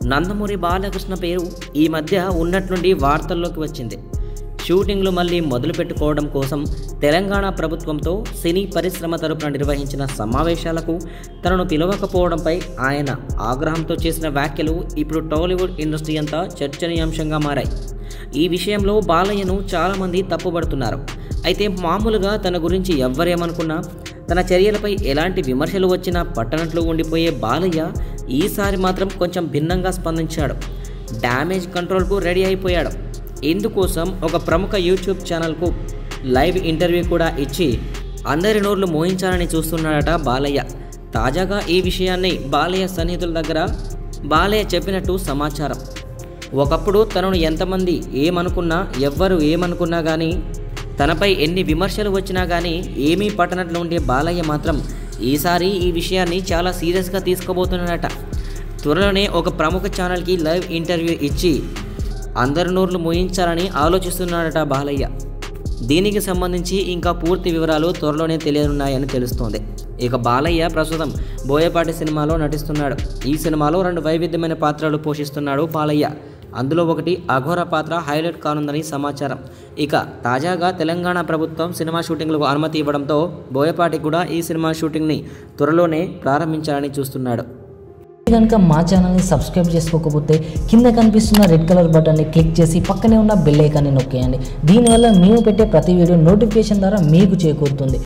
నందమూరి బాలకృష్ణ పేరు ఈ మధ్య ఉన్నట్లుండి వార్తల్లోకి వచ్చింది షూటింగ్లు మళ్ళీ మొదలు పెట్టుకోవడం కోసం తెలంగాణ ప్రభుత్వంతో సినీ పరిశ్రమ తరపున నిర్వహించిన సమావేశాలకు తనను పిలవకపోవడంపై ఆయన ఆగ్రహంతో చేసిన వ్యాఖ్యలు ఇప్పుడు టాలీవుడ్ ఇండస్ట్రీ అంతా చర్చనీయాంశంగా మారాయి ఈ విషయంలో బాలయ్యను చాలామంది తప్పుపడుతున్నారు అయితే మామూలుగా తన గురించి ఎవ్వరేమనుకున్నా తన చర్యలపై ఎలాంటి విమర్శలు వచ్చినా పట్టనట్లు ఉండిపోయే బాలయ్య ఈసారి మాత్రం కొంచెం భిన్నంగా స్పందించాడు డ్యామేజ్ కంట్రోల్కు రెడీ అయిపోయాడు ఇందుకోసం ఒక ప్రముఖ యూట్యూబ్ ఛానల్కు లైవ్ ఇంటర్వ్యూ కూడా ఇచ్చి అందరి నోర్లు మోయించాలని చూస్తున్నాడట బాలయ్య తాజాగా ఈ విషయాన్ని బాలయ్య సన్నిహితుల దగ్గర బాలయ్య చెప్పినట్టు సమాచారం ఒకప్పుడు తనను ఎంతమంది ఏమనుకున్నా ఎవ్వరు ఏమనుకున్నా కానీ తనపై ఎన్ని విమర్శలు వచ్చినా కానీ ఏమీ పట్టనట్లు ఉండే బాలయ్య మాత్రం ఈసారి ఈ విషయాన్ని చాలా సీరియస్గా తీసుకోబోతున్నాడట త్వరలోనే ఒక ప్రముఖ ఛానల్కి లైవ్ ఇంటర్వ్యూ ఇచ్చి అందరి నోర్లు మోయించాలని ఆలోచిస్తున్నాడట బాలయ్య దీనికి సంబంధించి ఇంకా పూర్తి వివరాలు త్వరలోనే తెలియనున్నాయని తెలుస్తోంది ఇక బాలయ్య ప్రస్తుతం బోయపాటి సినిమాలో నటిస్తున్నాడు ఈ సినిమాలో రెండు వైవిధ్యమైన పాత్రలు పోషిస్తున్నాడు బాలయ్య అందులో ఒకటి అఘోర పాత్ర హైలైట్ కానుందని సమాచారం ఇక తాజాగా తెలంగాణ ప్రభుత్వం సినిమా షూటింగ్లకు అనుమతి ఇవ్వడంతో బోయపాటి కూడా ఈ సినిమా షూటింగ్ని త్వరలోనే ప్రారంభించాలని చూస్తున్నాడు కనుక మా ఛానల్ని సబ్స్క్రైబ్ చేసుకోకపోతే కింద కనిపిస్తున్న రెడ్ కలర్ బటన్ని క్లిక్ చేసి పక్కనే ఉన్న బెల్ ఐకాన్ని నొక్కేయండి దీనివల్ల మేము పెట్టే ప్రతి వీడియో నోటిఫికేషన్ ద్వారా మీకు చేకూరుతుంది